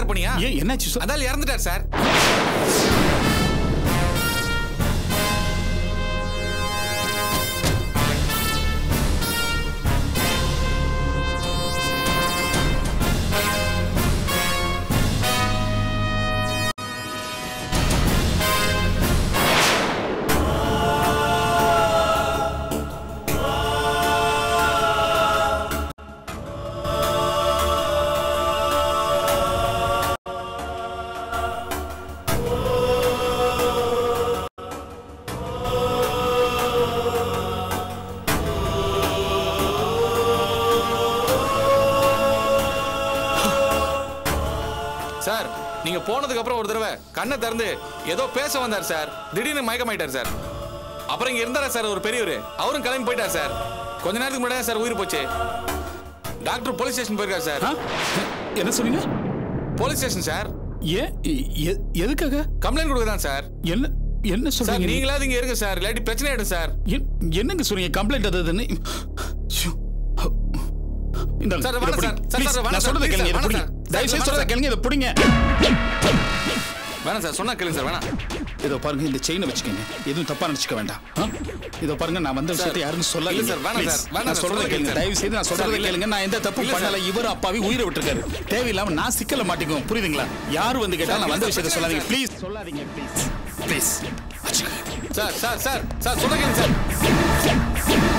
Sir போனியா ஏன் என்னாச்சு சொல் அதால இறந்துட்டார் சார் சார் நீங்க போனதுக்கு அப்புறம் ஒரு தடவை கண்ணை திறந்து ஏதோ பேச வந்தார் சார் திடீர்னு மயக்கமாயிட்டார் சார் அப்புறம் இங்க இருந்தாரா சார் ஒரு பெரியவர் அவரும் கிளம்பி போயிட்டார் சார் கொஞ்ச நேரத்துக்கு முன்னாடி சார் உயிர் போச்சு டாக்டர் போலீஸ் ஸ்டேஷன் போயிருக்காரு சார் ஆ? என்ன சொன்னீங்க போலீஸ் ஸ்டேஷன் சார் ஏன் எ- எ- எதுக்காக கம்ப்ளைண்ட் கொடுக்க தான் சார் என்ன என்ன சார் சொல்றீங்க நீங்க? நீங்களாவது இங்க இருங்க சார் இல்லாட்டி பிரச்சனை ஆயிடும் சார் என்- என்னங்க சொல்றீங்க கம்ப்ளைண்ட் அது இதுன்னு ஷோ. இந்தாங்க, சார், இதை வேணாம் பிடிங்க. சார். சார், Please, சார், வேணாம் நான் சார். சொல்றதை Please, கேளுங்க, இதை சார், பிடிங்க. வேணாம் சார். தயவு செய்து சார், சொல்றதை வேணாம் கேளுங்க, இதை பிடிங்க. வேணாம் சார் சொன்னா கேளுங்க சார் வேணாம் இதோ பாருங்க இந்த செயினை வச்சுக்கோங்க எதுவும் தப்பா நினைச்சுக்க வேண்டாம் ஆ? இதோ பாருங்க நான் வந்த விஷயத்தை யாருன்னு இல்ல சொல்லாதீங்க சார், வேணாம் Please, சார், வேணாம் நான் சார், சொல்றதை சொல்றதை கேளுங்க கேளுங்க. தயவு செய்து நான் சொல்றதை சார், இல்ல. கேளுங்க நான் எந்த தப்பும் இல்ல பண்ணல சார். இவர் அப்பாவி உயிரை விட்டுருக்காரு தேவையில்லாம நான் சிக்கல மாட்டிக்குவோம் புரியுதுங்களா யார் வந்து கேட்டாலும் நான் வந்த சார், விஷயத்தை சார், சொல்லாதீங்க சார். ப்ளீஸ் சொல்லாதீங்க ப்ளீஸ் ப்ளீஸ் வச்சுக்கோங்க சார் சார் சார் சார் சொல்ல கேளுங்க சார்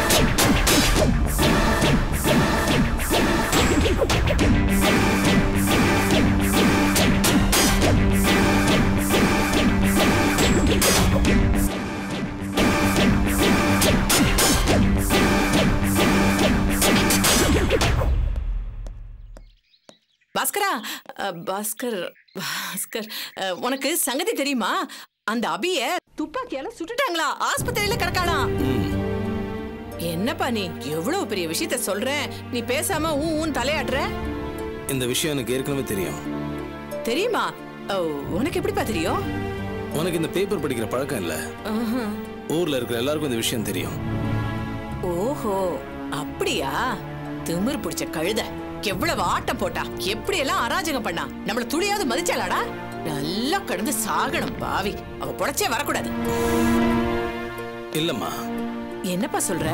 பாஸ்கரா அ, பாஸ்கர் பாஸ்கர் அ, உனக்கு சங்கதி தெரியுமா அந்த அபிய துப்பாக்கியால சுட்டுட்டாங்களா ஆஸ்பத்திரியில கிடக்காளாம் என்னப்பா நீ எவ்வளவு பெரிய விஷயத்த சொல்ற நீ பேசாம ஊ ஊன் தலையாடுற இந்த விஷயம் எனக்கு ஏற்கனவே தெரியும் தெரியுமா ஓ, உனக்கு எப்படிப்பா தெரியும் உனக்கு இந்த பேப்பர் படிக்கிற பழக்கம் இல்ல ஆஹா. ஊர்ல இருக்கிற எல்லாருக்கும் இந்த விஷயம் தெரியும் ஓஹோ அப்படியா திமிர் பிடிச்ச கழுத எவ்வளவு ஆட்டம் போட்டா எப்படி எல்லாம் அராஜகம் பண்ணா நம்மள துளியாவது மதிச்சாளாடா நல்லா கடந்து சாகணும் பாவி அவ புடச்சே வரக்கூடாது இல்லம்மா என்னப்பா சொல்ற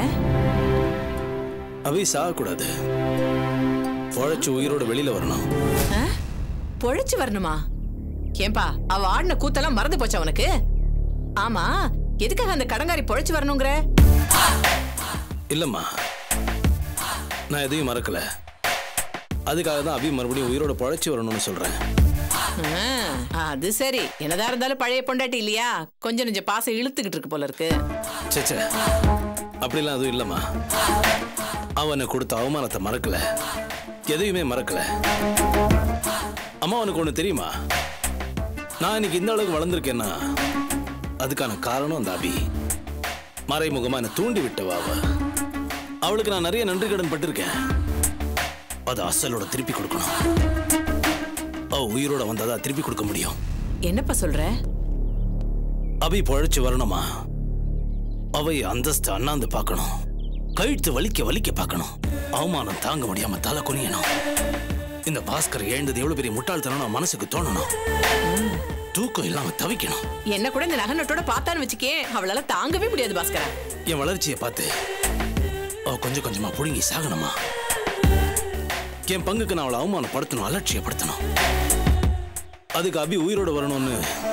அவை சாகக்கூடாது பொழைச்சு உயிரோட வெளியில வரணும் ஆ? பொழைச்சு வரணுமா ஏன்பா அவ ஆடின கூத்தெல்லாம் மறந்து போச்சா உனக்கு ஆமா எதுக்காக அந்த கடங்காரி பொழைச்சு வரணுங்கிற இல்லம்மா நான் எதையும் மறக்கல அதுக்காக தான் அபி மறுபடியும் உயிரோட பொழைச்சு வரணும்னு சொல்றேன் ஆ, அது சரி என்னதான் இருந்தாலும் பழைய பொண்டாட்டி இல்லையா கொஞ்சம் நெஞ்ச பாசம் இழுத்துக்கிட்டு இருக்கு போல இருக்கு சேச்சே அப்படிலாம் எதுவும் இல்லம்மா அவனை கொடுத்த அவமானத்தை மறக்கல எதையுமே மறக்கல அம்மா உனக்கு ஒண்ணு தெரியுமா நான் இன்னைக்கு இந்த அளவுக்கு வளர்ந்துருக்கேன்னா அதுக்கான காரணம் அந்த அபி மறைமுகமா என்னை தூண்டி விட்டவா அவ அவளுக்கு நான் நிறைய நன்றி கடன் பட்டிருக்கேன் அது அசலோட திருப்பி கொடுக்கணும் அவ உயிரோட வந்தாதான் திருப்பி கொடுக்க முடியும் என்னப்பா சொல்ற அபி பொழைச்சு வரணுமா அவை அந்தஸ்து அண்ணாந்து பார்க்கணும் கழுத்து வலிக்க வலிக்க பார்க்கணும் அவமானம் தாங்க முடியாம தலை குனியணும் இந்த பாஸ்கர் எழுந்தது எவ்வளவு பெரிய முட்டாள்தனம் நான் மனசுக்கு தோணணும் தூக்கம் இல்லாம தவிக்கணும் என்ன கூட இந்த நகநட்டோட பார்த்தான்னு வச்சுக்கே அவளால தாங்கவே முடியாது பாஸ்கரா என் வளர்ச்சியை பார்த்து அவ கொஞ்சம் கொஞ்சமா புடுங்கி சாகணுமா என் பங்குக்கு நான் அவளை அவமானப்படுத்தணும் அலட்சியப்படுத்தணும் அதுக்கு அபி உயிரோட வரணும்னு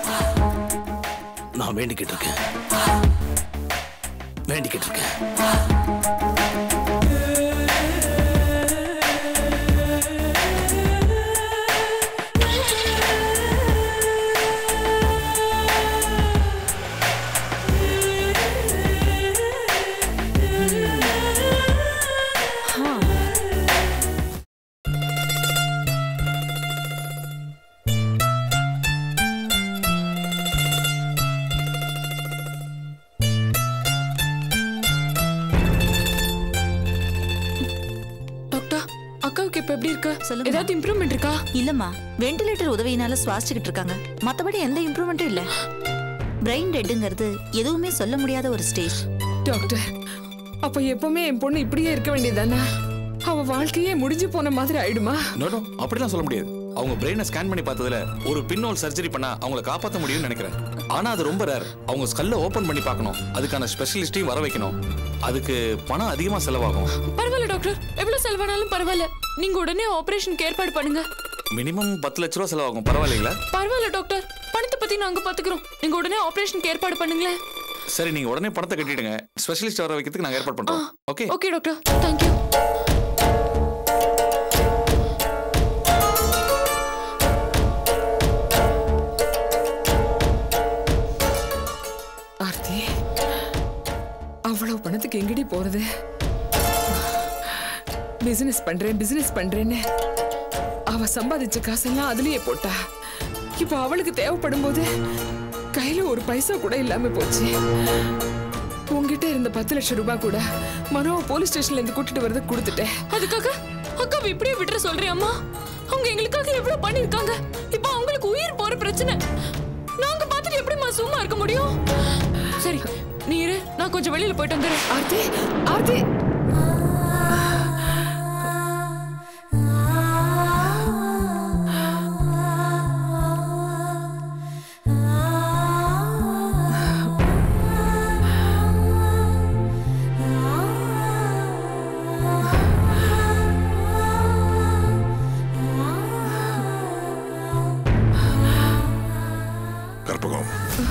நான் வேண்டிக்கிட்டு இருக்கேன் வேண்டிக்கிட்டு இருக்கேன் டாக்டர் அக்காவுக்கு இப்ப எப்படி இருக்கு சொல்லுங்க. ஏதாவது இம்ப்ரூவ்மெண்ட் இருக்கா இல்லம்மா வென்டிலேட்டர் உதவியினால சுவாசிச்சுக்கிட்டு இருக்காங்க மத்தபடி எந்த இம்ப்ரூவ்மெண்ட்டும் இல்ல பிரெயின் டெட்டுங்கிறது எதுவுமே சொல்ல முடியாத ஒரு ஸ்டேஜ் டாக்டர் அப்ப எப்பவுமே என் பொண்ணு இப்படியே இருக்க வேண்டியதானே அவ வாழ்க்கையே முடிஞ்சு போன மாதிரி ஆயிடுமா நோ நோ அப்படிலாம் சொல்ல முடியாது அவங்க பிரெயினை ஸ்கேன் பண்ணி பார்த்ததுல ஒரு பின்னோல் சர்ஜரி பண்ணா அவங்கள காப்பாற்ற முடியும்னு நினைக்கிறேன் ஆனா அது ரொம்ப ரேர் அவங்க ஸ்கல்ல ஓபன் பண்ணி பார்க்கணும் அதுக்கான ஸ்பெஷலிஸ்டையும் வர வைக்கணும் அதுக்கு பணம் அதிகமா செலவாகும் பரவாயில்ல டாக்டர் எவ்வளவு செலவானாலும் பரவாயில்ல நீங்க உடனே ஆபரேஷனுக்கு ஏற்பாடு பண்ணுங்க மினிமம் பத்து லட்ச ரூபா செலவாகும் பரவாயில்லைங்களா பரவாயில்ல டாக்டர் பணத்தை பத்தி நாங்க பாத்துக்கிறோம் நீங்க உடனே ஆபரேஷனுக்கு ஏற்பாடு பண்ணுங்களேன் சரி நீங்க உடனே பணத்தை கட்டிடுங்க ஸ்பெஷலிஸ்ட் வர வைக்கிறதுக்கு நாங்க ஏற்பாடு பண்றோம் okay okay doctor thank you Aarthi அவ்வளவு பணத்துக்கு எங்கடி போறது பிசினஸ் பண்றேன் பிசினஸ் பண்றேன்னு அவ சம்பாதிச்ச காசெல்லாம் அதுலயே போட்டா இப்ப அவளுக்கு தேவைப்படும் போது கையில ஒரு பைசா கூட இல்லாம போச்சு உங்ககிட்ட இருந்த பத்து லட்சம் ரூபாய் கூட மனோவை போலீஸ் ஸ்டேஷன்ல இருந்து கூட்டிட்டு வரத கொடுத்துட்டேன் அதுக்காக அக்காவை இப்படியே விட்டுற சொல்றேன் அம்மா அவங்க எங்களுக்காக எவ்வளவு பண்ணிருக்காங்க இப்போ அவங்களுக்கு உயிர் போற பிரச்சனை நாங்க பார்த்துட்டு எப்படிம்மா சும்மா இருக்க முடியும் சரி நீ இரு நான் கொஞ்சம் வெளியில போயிட்டு வந்துடுறேன் ஆர்த்தி ஆர்த்தி கற்பகம்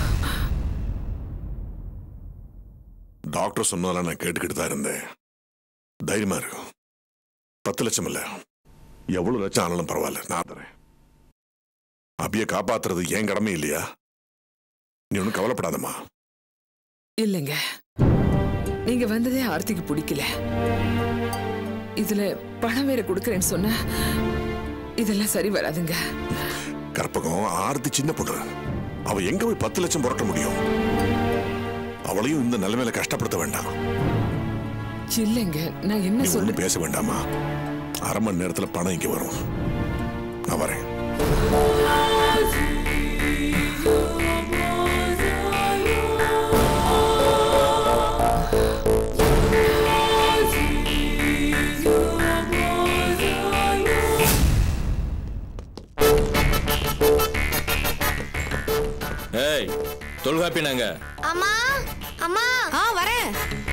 டாக்டர் சொன்னதெல்லாம் நான் கேட்டுக்கிட்டு தான் இருந்தேன் தைரியமா இருக்கும் பத்து லட்சம் இல்ல எவ்வளவு லட்சம் ஆனாலும் பரவாயில்ல நான் தரேன் அபிய காப்பாத்துறது என் கடமை இல்லையா நீ ஒன்றும் கவலைப்படாதம்மா இல்லைங்க நீங்க வந்ததே ஆர்த்திக்கு பிடிக்கல இதுல பணம் வேற கொடுக்கறேன்னு சொன்னா இதெல்லாம் சரி வராதுங்க கற்பகம் ஆர்த்தி சின்ன பொண்ணு அவ எங்க போய் பத்து லட்சம் புரட்ட முடியும் அவளையும் இந்த நிலைமையில கஷ்டப்படுத்த வேண்டாம் இல்லைங்க நான் என்ன நீ சொல்றேன் ஒண்ணு பேச வேண்டாமா அரை மணி நேரத்துல பணம் இங்க வரும் நான் வரேன் ஏய் தொல்காப்பி நாங்க அம்மா அம்மா ஆ வரேன்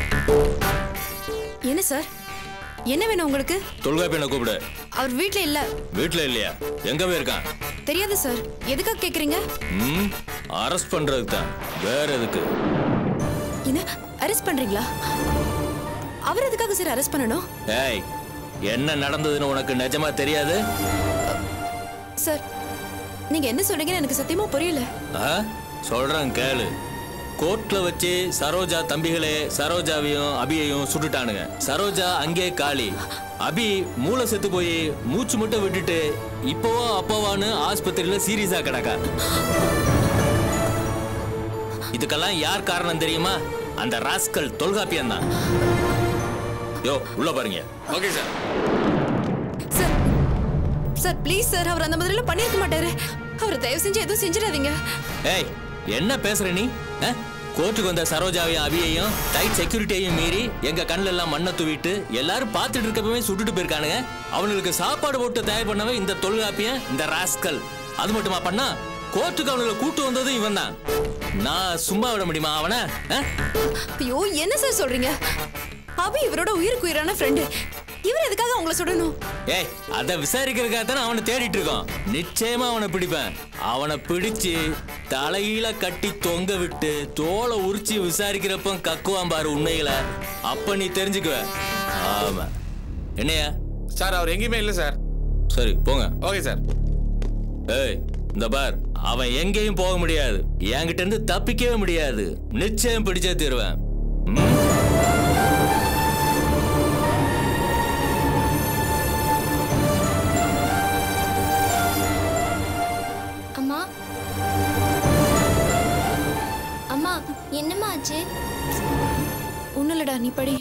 என்ன சார் என்ன வேணும் உங்களுக்கு தொல்காப்பியனை கூப்பிடு அவர் வீட்ல இல்ல வீட்ல இல்லையா எங்க போயிருக்கான் தெரியாது சார் எதுக்காக கேக்குறீங்க ம் அரெஸ்ட் பண்றதுக்கு தான் வேற எதுக்கு என்ன அரெஸ்ட் பண்றீங்களா அவர் எதுக்காக சார் அரெஸ்ட் பண்ணணும் ஏய் என்ன நடந்ததுன்னு உனக்கு நிஜமா தெரியாது சார் நீங்க என்ன சொல்றீங்கன்னு எனக்கு சத்தியமா புரியல ஆ? சொல்றேன் கேளு கோர்ட்ல வச்சு சரோஜா தம்பிகளே சரோஜாவையும் அபியையும் சுட்டுட்டானுங்க சரோஜா அங்கே காலி அபி மூளை செத்து போய் மூச்சு மட்டும் விட்டுட்டு இப்போவோ அப்போவான்னு ஆஸ்பத்திரியில சீரியஸா கிடக்கா இதுக்கெல்லாம் யார் காரணம் தெரியுமா அந்த ராஸ்கல் தொல்காப்பியன் தான் யோ உள்ள பாருங்க okay sir sir sir please sir அவர் அந்த மாதிரிலாம் பண்ணியிருக்க மாட்டாரு அவர் தயவு செஞ்சு எதுவும் செஞ்சிடாதீங்க ஏய் என்ன பேசுற நீ அஹ்? கோர்ட்டுக்கு வந்த சரோஜாவையும் அபியையும் டைட் செக்யூரிட்டியையும் மீறி எங்க கண்ணுல எல்லாம் மண்ணை தூவிட்டு எல்லாரும் பார்த்துட்டு இருக்கப்பவே சுட்டுட்டு போயிருக்கானுங்க அவனுக்கு சாப்பாடு போட்டு தயார் பண்ணவே இந்த தொல்காப்பியன் இந்த ராஸ்கல் அது மட்டுமா பண்ணா கோர்ட்டுக்கு அவனுங்களை கூட்டு வந்ததும் இவன் தான் நான் சும்மா விட முடியுமா அவனை அஹ்? ஐயோ என்ன சார் சொல்றீங்க அபி இவரோட உயிருக்கு உயிரான ஃப்ரெண்டு இவர் எதுக்காக உங்களை சுடணும் ஏய் அத விசாரிக்கிறதுக்காக தானே அவனை தேடிட்டு இருக்கோம் நிச்சயமா அவனை பிடிப்பேன் அவனை பிடிச்சு தலையில கட்டி தொங்க விட்டு தோலை உரிச்சு விசாரிக்கிறப்ப கக்குவான் பாரு உண்மைகளை அப்ப நீ தெரிஞ்சுக்குவ ஆமா என்னையா சார் அவர் எங்கேயுமே இல்லை சார் சரி போங்க ஓகே சார் ஏய் இந்த பார் அவன் எங்கேயும் போக முடியாது என்கிட்ட இருந்து தப்பிக்கவே முடியாது நிச்சயம் பிடிச்சே தீருவேன் ம்? அம்மா அம்மா என்னம்மா ஆச்சு ஒன்னும் இல்லடா நீ படி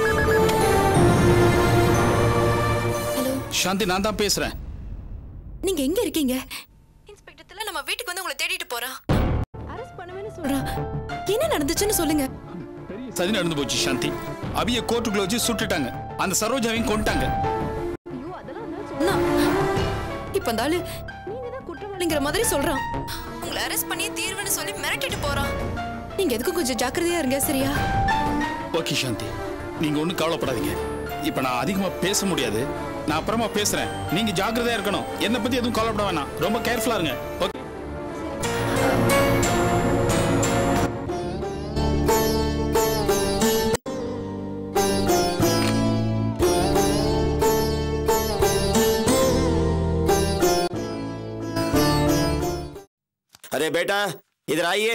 சாந்தி நான் தான் பேசுறேன் நீங்க நீங்க எங்க இருக்கீங்க இன்ஸ்பெக்டர்ல நம்ம வீட்டுக்கு வந்து உங்களை தேடிட்டு போறான் அரெஸ்ட் பண்ணுவேன்னு சொல்றான் என்ன நடந்துச்சுன்னு சொல்லுங்க சதி நடந்து போச்சு சாந்தி அபிய கோர்ட்டுக்குள்ள வச்சு சுட்டுட்டாங்க அந்த சரோஜாவையும் கொண்டுட்டாங்க சொன்னா இப்ப அந்த ஆளு நீங்க தான் குற்றவாளிங்கிற மாதிரி சொல்றான் உங்களை அரெஸ்ட் பண்ணி தீர்வுன்னு சொல்லி மிரட்டிட்டு போறான் நீங்க எதுக்கும் கொஞ்சம் ஜாக்கிரதையா இருங்க சரியா ஓகே சாந்தி நீங்க ஒன்றும் கவலைப்படாதீங்க இப்போ நான் அதிகமா பேச முடியாது நான் அப்புறமா பேசுறேன் நீங்க ஜாக்கிரதையா இருக்கணும் என்னை பத்தி எதுவும் கவலைப்பட வேணாம் ரொம்ப கேர்ஃபுல்லா இருங்க ஓகே अरे बेटा इधर आइए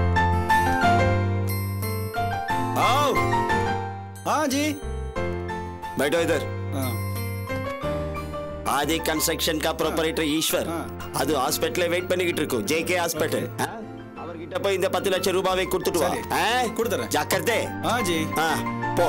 आओ हाँ जी बैठो इधर हाँ ஆதி கன்ஸ்ட்ரக்ஷன் கா ப்ரொப்பரேட்டர் ஈஸ்வர் அது ஹாஸ்பிட்டல்ல வெயிட் பண்ணிக்கிட்டு இருக்கும் ஜேகே ஹாஸ்பிட்டல் அவர்கிட்ட போய் இந்த பத்து லட்சம் ரூபாவை கொடுத்துட்டு வா சரி. ஆ? கொடுத்துறேன். ஜாக்கிரதை हाँ जी ஆ போ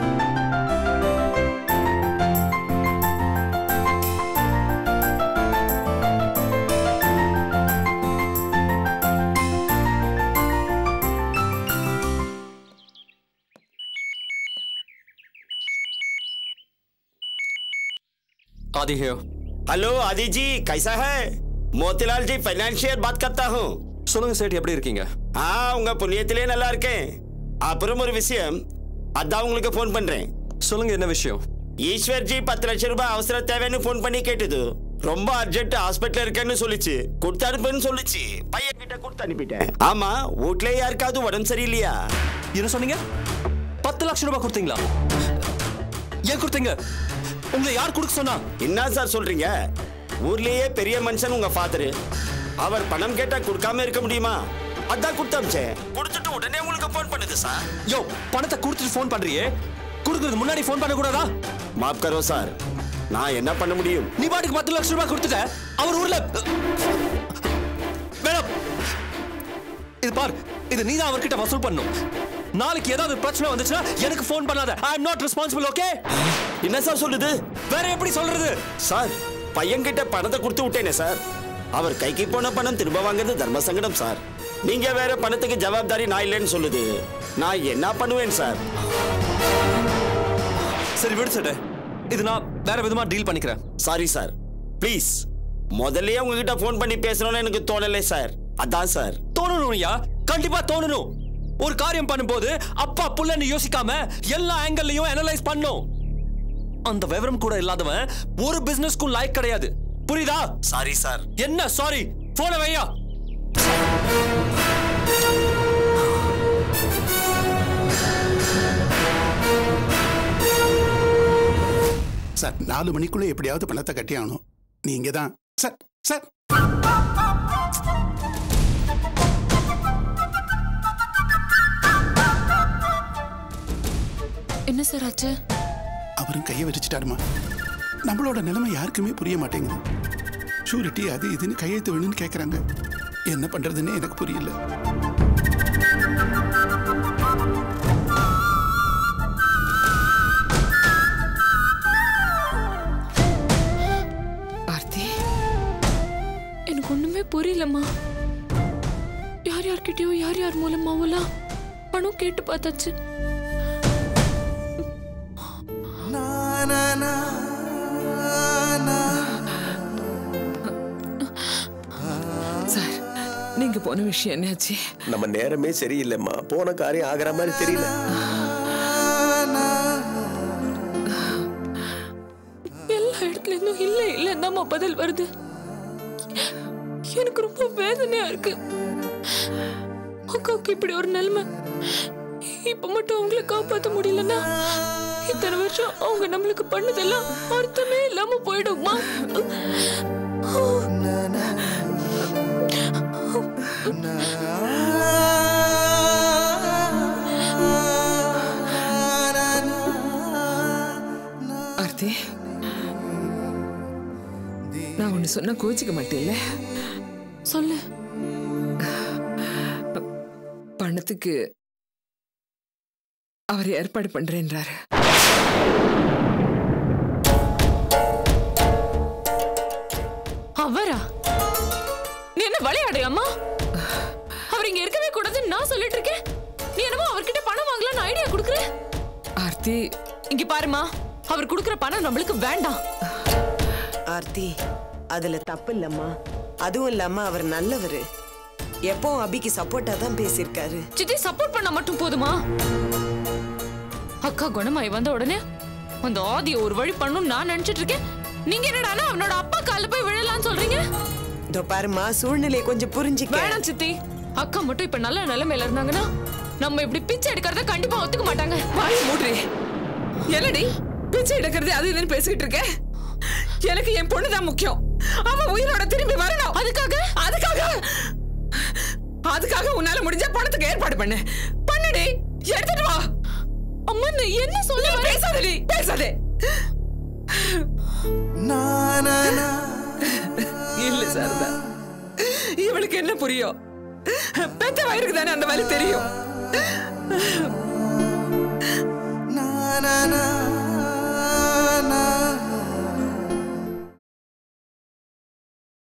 आदि है हेलो आदि जी कैसा है मोतीलाल जी फाइनेंशियल बात करता हूँ சொல்லுங்க சேட் எப்படி இருக்கீங்க ஆ உங்க புண்ணியத்திலே நல்லா இருக்கேன் அப்புறம் ஒரு விஷயம் அதான் உங்களுக்கு ஃபோன் பண்றேன் சொல்லுங்க என்ன விஷயம் ஈஸ்வர் ஜி பத்து லட்சம் ரூபாய் அவசர தேவைன்னு ஃபோன் பண்ணி கேட்டது ரொம்ப அர்ஜென்ட் ஹாஸ்பிட்டல் இருக்கேன்னு சொல்லிச்சு கொடுத்து அனுப்புன்னு சொல்லிச்சு பையன் கிட்ட கொடுத்து அனுப்பிட்டேன் ஆமா வீட்ல யாருக்காவது உடம்பு சரியில்லையா என்ன சொன்னீங்க பத்து லட்சம் ரூபாய் கொடுத்தீங்களா ஏன் கொடுத்தீங்க உங்களை யார் கொடுக்க சொன்னா என்ன சார் சொல்றீங்க ஊர்லயே பெரிய மனுஷன் உங்க ஃபாதர் அவர் பணம் கேட்டா கொடுக்காம இருக்க முடியுமா அதான் கொடுத்து அமிச்சேன் கொடுத்துட்டு உடனே உங்களுக்கு ஃபோன் பண்ணுது சார் யோ பணத்தை கொடுத்துட்டு ஃபோன் பண்றியே கொடுக்கறதுக்கு முன்னாடி ஃபோன் பண்ண கூடாதா மாப் கரோ சார் நான் என்ன பண்ண முடியும் நீ பாட்டுக்கு பத்து லட்சம் ரூபாய் கொடுத்துட்ட அவர் ஊர்ல மேடம் இது பார் இது நீ தான் அவர்கிட்ட வசூல் பண்ணும் நாளைக்கு ஏதாவது பிரச்சனை வந்துச்சுன்னா எனக்கு ஃபோன் பண்ணாத I am not responsible okay என்ன சார் சொல்லுது வேற எப்படி சொல்றது சார் பையன் கிட்ட பணத்தை கொடுத்து விட்டேனே சார் அவர் கைக்கு போன பணம் திரும்ப வாங்குறது தர்ம சங்கடம் சார் நீங்க வேற பணத்துக்கு ஜவாப்தாரி நான் இல்லைன்னு சொல்லுது நான் என்ன பண்ணுவேன் சார் சரி விடு சட்டை இது நான் வேற விதமா டீல் பண்ணிக்கிறேன் சாரி சார் ப்ளீஸ் முதல்லயே உங்ககிட்ட ஃபோன் பண்ணி பேசணும்னு எனக்கு தோணலை சார் அதான் சார் தோணணும் ஐயா கண்டிப்பா தோணணும் ஒரு காரியம் பண்ணும்போது அப்பா புள்ளன்னு யோசிக்காம எல்லா ஆங்கிள்லயும் அனலைஸ் பண்ணும் அந்த விவரம் கூட இல்லாதவன் ஒரு பிசினஸ்க்கும் லாய்க் கிடையாது புரியுதா சாரி சார் என்ன சாரி போன வையா சார் நாலு மணிக்குள்ள எப்படியாவது பணத்தை கட்டி ஆகணும் நீங்க தான் சார் சார் என்ன சார் ஆச்சு அவரும் கையை வச்சுட்டாருமா நம்மளோட நிலைமை யாருக்குமே புரிய மாட்டேங்குது ஷூரிட்டி அது இதுன்னு கையெழுத்து வேணும்னு கேட்குறாங்க என்ன பண்றதுன்னு எனக்கு புரியல ஆர்த்தி எனக்கு ஒண்ணுமே புரியலம்மா யார் யார்கிட்டயோ யார் யார் மூலமாவெல்லாம் பணம் கேட்டு பார்த்தாச்சு சார் நீங்க போன விஷயம் என்னாச்சு நம்ம நேரமே சரியில்லைம்மா போன காரியம் ஆகிற மாதிரி தெரியல எல்லா இடத்துல இருந்தும் இல்ல இல்ல பதில் வருது எனக்கு ரொம்ப வேதனையா இருக்கு அக்காவுக்கு இப்படி ஒரு நிலைமை இப்ப மட்டும் அவங்கள காப்பாத்த முடியலன்னா இத்தனை வருஷம் அவங்க நம்மளுக்கு பண்ணதெல்லாம் அர்த்தமே இல்லாம போயிடுமா ஆர்த்தி நான் ஒண்ணு சொன்னா கோச்சிக்க மாட்டேல்ல சொல்லு பணத்துக்கு அவர் ஏற்பாடு பண்றேன்றாரு ஆ அவரா நீ என்ன விளையாடுறியாம்மா அவர் இங்க இருக்கவே கூடாதுன்னு நான் சொல்லிட்டு இருக்கேன் நீ என்னமோ அவர்கிட்ட பணம் வாங்கலாம்னு ஐடியா கொடுக்குற ஆர்த்தி இங்க பாருமா அவர் கொடுக்குற பணம் நம்மளுக்கு வேண்டாம் ஆர்த்தி அதுல தப்பு இல்லம்மா அதுவும் இல்லாம அவர் நல்லவர் எப்பவும் அபிக்கு சப்போர்ட்டா தான் பேசியிருக்காரு சித்தி சப்போர்ட் பண்ணா மட்டும் போதுமா அக்கா குணமாய் வந்த உடனே அந்த ஆதிய ஒரு வழி பண்ணும் நான் நினைச்சிட்டு இருக்கேன் நீங்க என்னடானா அவனோட அப்பா கால போய் விழலாம்னு சொல்றீங்க இதோ பாருமா சூழ்நிலையை கொஞ்சம் புரிஞ்சுக்க வேணாம் சித்தி அக்கா மட்டும் இப்ப நல்ல நிலைமையில இருந்தாங்கன்னா நம்ம இப்படி பிச்சை எடுக்கிறத கண்டிப்பா ஒத்துக்க மாட்டாங்க வாய் மூடுறி என்னடி பிச்சை எடுக்கிறது அது இதுன்னு பேசிக்கிட்டு இருக்க எனக்கு என் பொண்ணு தான் முக்கியம் அவன் உயிரோட திரும்பி வரணும் அதுக்காக அதுக்காக அதுக்காக உன்னால முடிஞ்ச பணத்துக்கு ஏற்பாடு பண்ணு பண்ணுடி எடுத்துட்டு வா அம்மா நான் என்ன சொல்ல பேசாதடி பேசாதே இல்ல சாரதா இவளுக்கு என்ன புரியும் பெத்த வயிறுக்கு தானே அந்த வலி தெரியும்